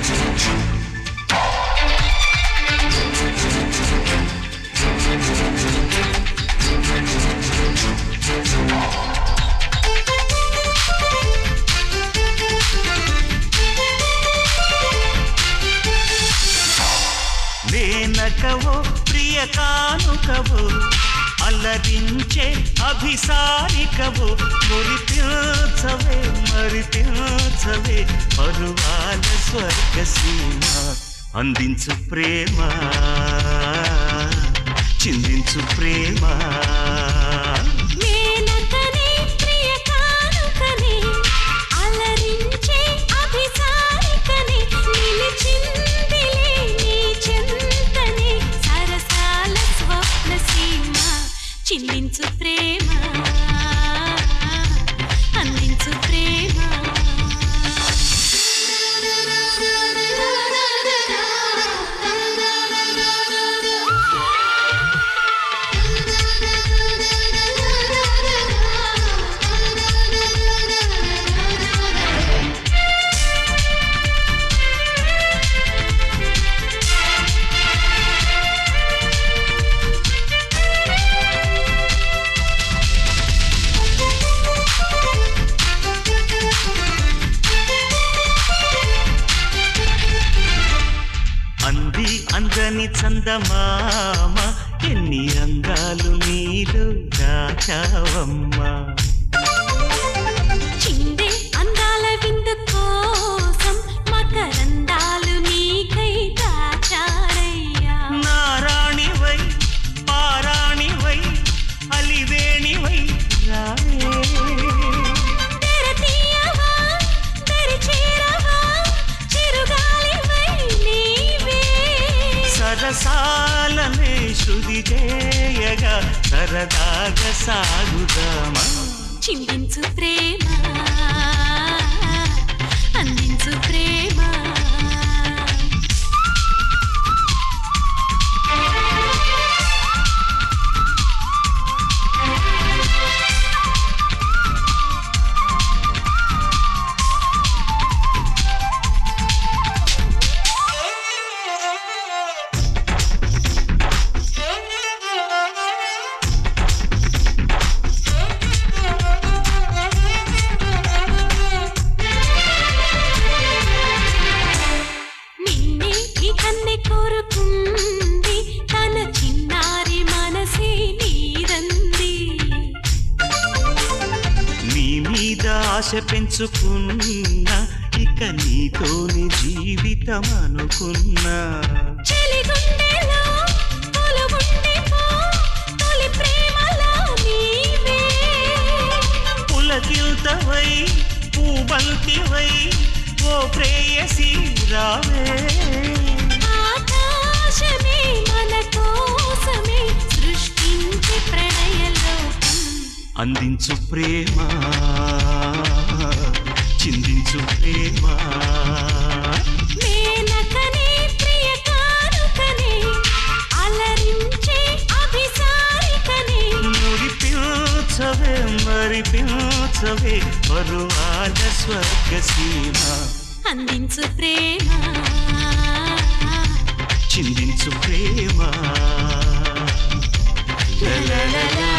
మేనకవో ప్రియ కానుకవో అల్లరించే అభిసారికవో మురిపించవే మరిపించవే పరువాల స్వర్గ సీమ అందించు ప్రేమ చిందించు ప్రేమ మేనకనే ప్రియ కానుకనే అలరించే అభిసారికనే నిలిచిందిలే నీ చింతనే సరసాల స్వప్న సీమ చిందించు ప్రేమ అందించు ప్రేమ అంది అందని చందమామ ఎన్ని అందాలు నీలో దాచావమ్మా చిందే అందాల విందు కోసం మకరందాలు నీకై దాచారయ్యా నారాణివై పారాణివై అలివేణివై రావే తెర తీయవా తెరి చేరవా చిరుగాలివై నీవే సరసాలనే శృతి చేయగా సరదాగా సాగుదామా చిందించు ప్రేమ అందించు ప్రేమ నిన్నే ఈ కన్నె కోరుకుంది తన చిన్నారి మనసే నీదంది నీ మీద ఆశ పెంచుకున్నా ఇక నీతోని జీవితం అనుకున్నా చెలిగుండెలో కొలువుండిపో, తొలి ప్రేమలో నీవే. పులకిల్తవై పూబంతివై ఓ ప్రేయసి రావే ఆకాశమే మన కోసమే సృష్టించి ప్రణయలోకం. అందించు ప్రేమ చిందించు ప్రేమ మేనకనే ప్రియ కానుకనే, అలరించే అభిసారికనే. మురిపించవే మరిపించవే పరువాల స్వర్గ సీమ అందించు ప్రేమ చిందించు ప్రేమ లా లా లా లా